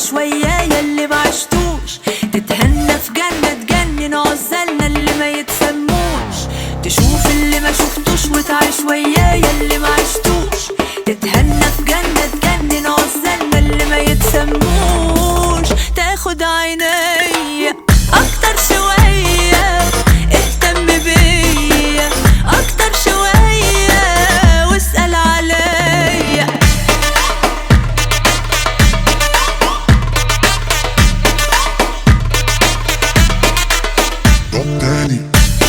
عشوائية يلي معشتوش تتهنى في جنة تجنن عزالنا اللي ما يتسموش تشوف اللي ما شفتوش وتعيش وياه يلي معشتوش تتهنى في جنة تجنن عزالنا اللي ما يتسموش تاخد عيني اكتر شوية اهتم بيا اكتر شوية واسأل عليا طب تاني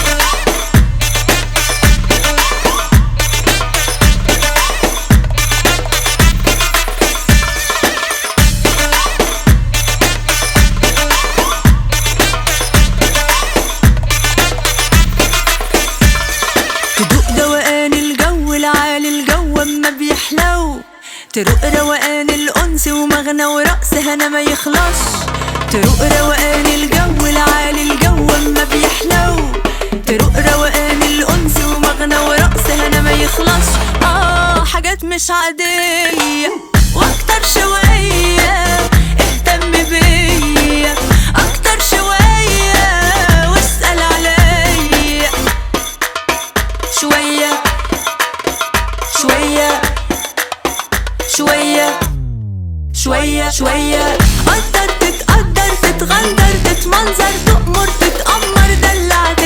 تدوق دوقان الجو العالي الجو اما بيحلو تروق روقان الانس ومغنى ورقص هنا ما يخلص تروق روقان الجو العالي الجو اما بيحلو تروق روقان الانس ومغنى ورقص هنا ما يخلص اه حاجات مش عادية واكتر شوية اهتم بيا اكتر شوية واسأل عليا شوية شوية شوية شوية شوية قدر تتقدر تتغندر تتمنظر تأمر تتأمر دلع